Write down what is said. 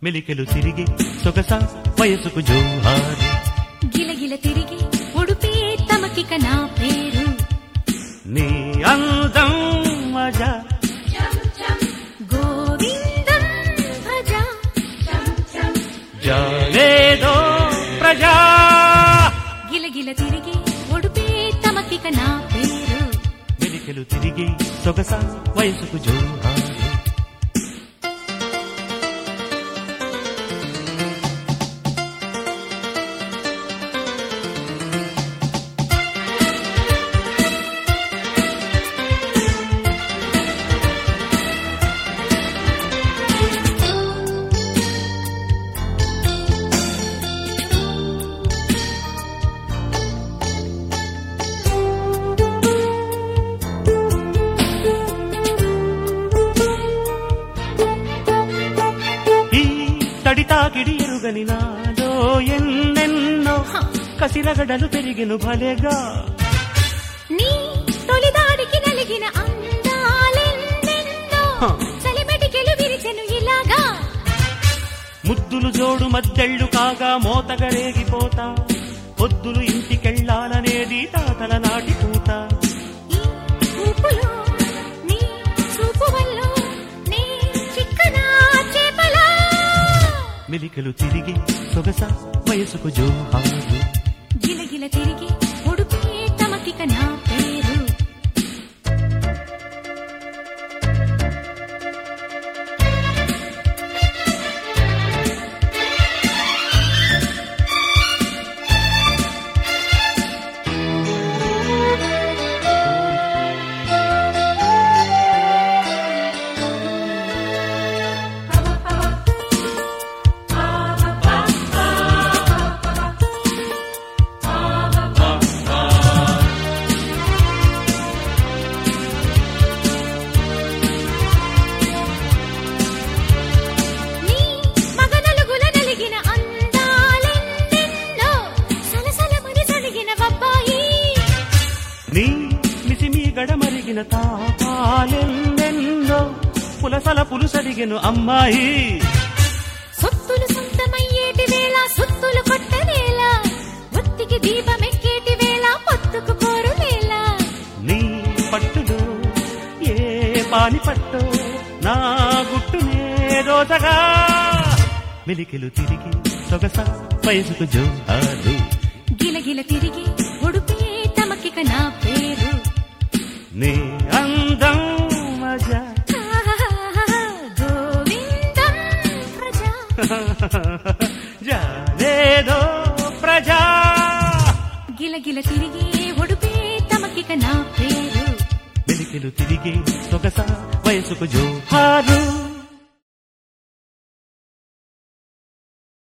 మెలికెలు తిరిగి సొగస వయసుకు జోహారు గిలగిల తిరిగి ఉడుపే తమకిక నా పేరు నీ అందం మజా గోవిందం భజ జాలేదో ప్రజా గిలగిల తిరిగి ఉడుపే తమకిక నా పేరు మెలికెలు తిరిగి సొగస వయసుకు జోహారు ఈ తడి తాకిడి ఎరుగని నాలో ఎన్నెన్నో కసిరగడలు పెరిగిను భలేగా నీ తొలిదాడికి నలిగిన అందాలెన్నెన్నో హ. చలిమెటికెలు విరిచెను ఇలాగా ముద్దులు జోడు మద్దెళ్ళు కాగా మోతగా రేగిపోతా పొద్దులు ఇంటికెళ్ళాలనేది తాతల నాటి పూత ఈ ఊపులో నీ చూపు వల్ల నీ చిక్కనా చేపలా మెలికలు తిరిగి సొగస వయసుకు జోహారు గిలగిల తిరిగి ఉడుపే తమకిక నా పేరు నీ మగనలుగుల నలిగిన అందాలెన్నెన్నో సలసలమని సడిగిన వబ్బాయి నీ మిసిమి గడమరిగిన తాపాలెన్నెన్నో పులసల పులుసడిగెను అమ్మాయి సొత్తులు సొంతమయ్యేటి వేళ సుత్తులు కొట్టనేల ఒత్తికి దీపమెక్కేటి వేళ పొత్తుకు కోరు వేళ నీ పట్టులో ఏ పాని పట్టో నా గుట్టునే రోజగా మెలికెలు తిరిగి సొగస వయసుకు జోహారు గిలగిల తిరిగి ఉడుపే తమకిక నా పేరు నీ అందం మజా గోవిందం ప్రజా జాలేదో ప్రజా గిలగిల తిరిగి ఉడుపే తమకిక నా పేరు మెలికెలు తిరిగి సొగస వయసుకు జోహారు